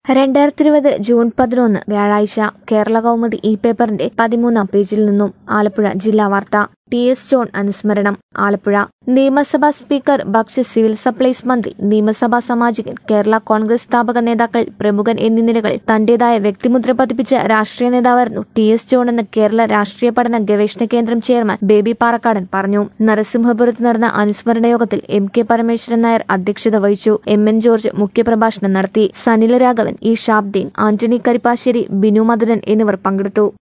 രണ്ടായിരത്തി ഇരുപത് ജൂൺ പതിനൊന്ന് വ്യാഴാഴ്ച കേരള കൗമുദി ഈ പേപ്പറിന്റെ പതിമൂന്നാം പേജിൽ നിന്നും ആലപ്പുഴ ജില്ലാ വാർത്ത ടി എസ് ജോൺ അനുസ്മരണം ആലപ്പുഴ നിയമസഭാ സ്പീക്കർ ഭക്ഷ്യ സിവിൽ സപ്ലൈസ് മന്ത്രി നിയമസഭാ സാമാജികൻ കേരള കോൺഗ്രസ് സ്ഥാപക നേതാക്കൾ പ്രമുഖൻ എന്നീ നിലകളിൽ തന്റേതായ വ്യക്തിമുദ്ര പതിപ്പിച്ച രാഷ്ട്രീയ നേതാവായിരുന്നു ടി എസ് ജോൺ എന്ന് കേരള രാഷ്ട്രീയ പഠന ഗവേഷണ കേന്ദ്രം ചെയർമാൻ ബേബി പാറക്കാടൻ പറഞ്ഞു നരസിംഹപുരത്ത് നടന്ന അനുസ്മരണ യോഗത്തിൽ എം കെ പരമേശ്വരൻ നായർ അധ്യക്ഷത വഹിച്ചു എം എൻ ജോർജ് മുഖ്യപ്രഭാഷണം നടത്തി സനില രാഘവൻ ഇ ഷാബ്ദീൻ ആന്റണി കരിപ്പാശ്ശേരി ബിനു മധുരൻ എന്നിവർ പങ്കെടുത്തു